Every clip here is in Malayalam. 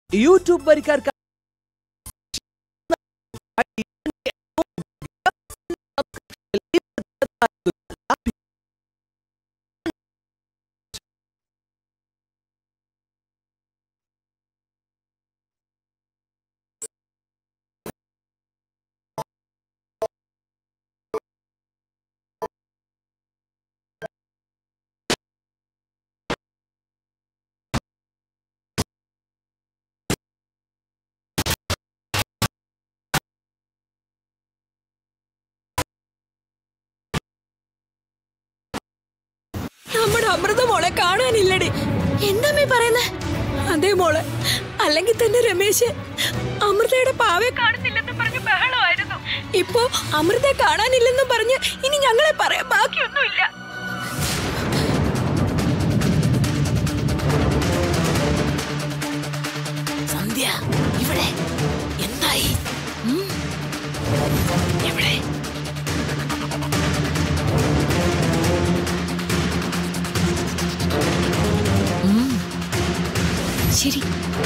യൂട്യൂബ് വരിക്കാർക്ക് നമ്മുടെ അമൃത മോളെ കാണാനില്ലടി എന്താമ്മേ പറയുന്നേ അതേ മോളെ അല്ലെങ്കിൽ തന്നെ രമേശ് അമൃതയുടെ പാവയെ കാണുന്നില്ലെന്ന് പറഞ്ഞ് ബഹളമായിരുന്നു ഇപ്പോ അമൃതയെ കാണാനില്ലെന്നും പറഞ്ഞ് ഇനി ഞങ്ങളെ പറയാൻ ബാക്കിയൊന്നുമില്ല സന്ധ്യ ഇവിടെ എന്തായി ഉം? എവിടെ ഉം. ശരി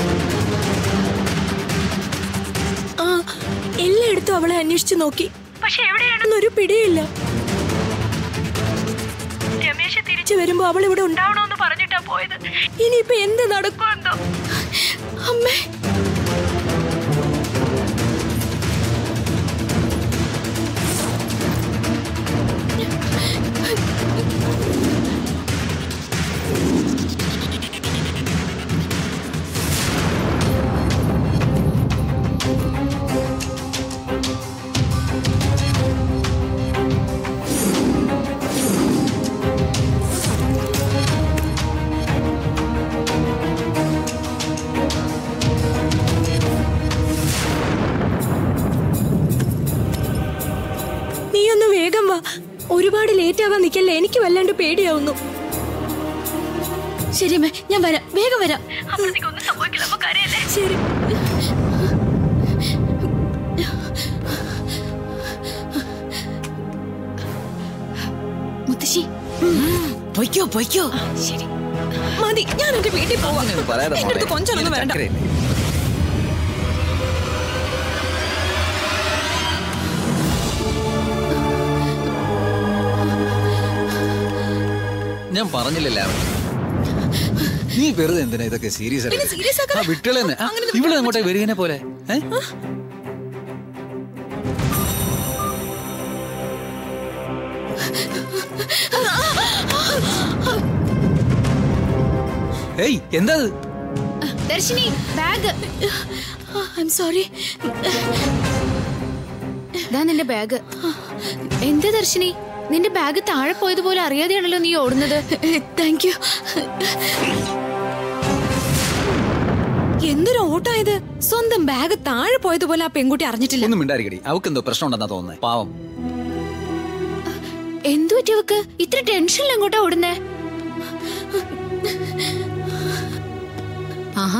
ആ എല്ലായിടത്തും അവളെ അന്വേഷിച്ചു നോക്കി പക്ഷെ എവിടെയാണെന്ന് ഒരു പിടിയില്ല രമേശ് തിരിച്ചു വരുമ്പോ അവൾ ഇവിടെ ഉണ്ടാവണോന്ന് പറഞ്ഞിട്ടാ പോയത് ഇനിയിപ്പോ എന്ത് നടക്കുമെന്തോ അമ്മേ നീയൊന്ന് വേഗം വാ ഒരുപാട് ലേറ്റ് ആവാൻ നിക്കല്ലേ എനിക്ക് വല്ലാണ്ട് പേടിയാവുന്നു ശരി അമ്മേ ഞാൻ വരാം വേഗം വരാം ശരി മുത്തശ്ശി പൊയ്ക്കോ പൊയ്ക്കോ ശരി മതി ഞാൻ എന്റെ വീട്ടിൽ പോവാം അങ്ങനെയൊന്നും പറയാതെ എന്റെ അടുത്ത് മോളെ. കൊഞ്ചൊന്നും ഇങ്ങനെ വേണ്ട ചക്കരയില്ലേ? ഞാൻ പറഞ്ഞില്ലല്ലേ അവൻ നീ വെറുതെ എന്തിനാ ഇതൊക്കെ സീരിയസ് പിന്നെ serious ആക്കാൻ- വിട്ടുകളെന്ന് അങ്ങനെ ഇവിടെ അങ്ങോട്ടേ വരികനെ പോലെ ഏ? ഏയ് എന്താ ഇത്? Darshini bag I'm sorry ഇതാ നിന്റെ ബാഗ് എന്താ ദർശിനി നിന്റെ ബാഗ് താഴെ പോയതുപോലെ അറിയാതെയാണല്ലോ നീ ഓടുന്നത് താങ്ക് യു എന്തൊരു ഓട്ടായത് സ്വന്തം ബാഗ് താഴെ പോയതുപോലെ ആ പെൺകുട്ടി അറിഞ്ഞിട്ടില്ല ഒന്നും മിണ്ടായിരിക്കടി അവക്കെന്തോ പ്രശ്നം ഉണ്ടെന്നാ തോന്നുന്നത് പാവം എന്തു പറ്റിയവക്ക് ഇത്ര ടെൻഷനിൽ എങ്ങോട്ടാ ഓടുന്നേ ആഹാ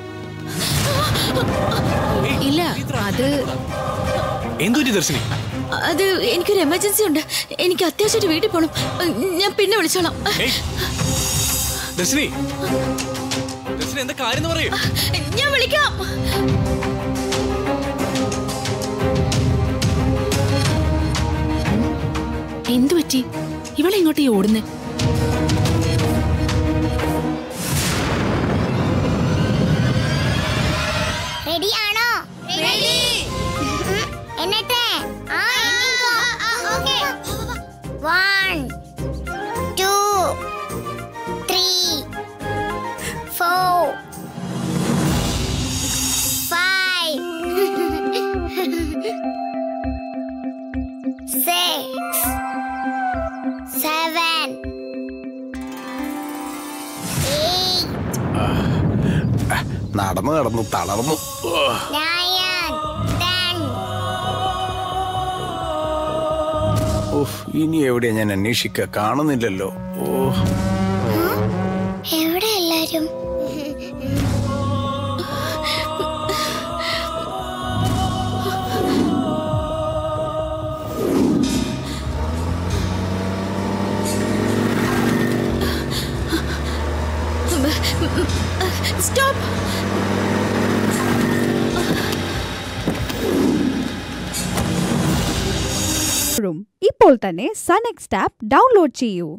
ഇല്ല അത് എന്തുപറ്റി ദർശിനി അത് എനിക്കൊരു എമർജൻസി ഉണ്ട് എനിക്ക് അത്യാവശ്യമായിട്ട് വീട്ടിൽ പോകണം ഞാൻ പിന്നെ വിളിച്ചോളാം ഏയ്, ദർശിനി ദർശിനി എന്താ കാര്യം എന്ന് പറയൂ ഞാൻ വിളിക്കാം എന്തു പറ്റി ഇവളെ എങ്ങോട്ടാ ഈ ഓടുന്നേ റെഡിയാണോ റെഡി എന്നിട്ട് ആ okay one two three four five six seven eight നടന്നു നടന്നു തളർന്നു നയൻ ടെൻ ഓഹ് ഇനി എവിടെയാ ഞാൻ അന്വേഷിക്കുക കാണുന്നില്ലല്ലോ ഓഹ് എവിടെ എല്ലാരും സ്റ്റോപ്പ് റൂം ഇപ്പോൾ തന്നെ സൺ എക്സ് ആപ്പ് ഡൗൺലോഡ് ചെയ്യൂ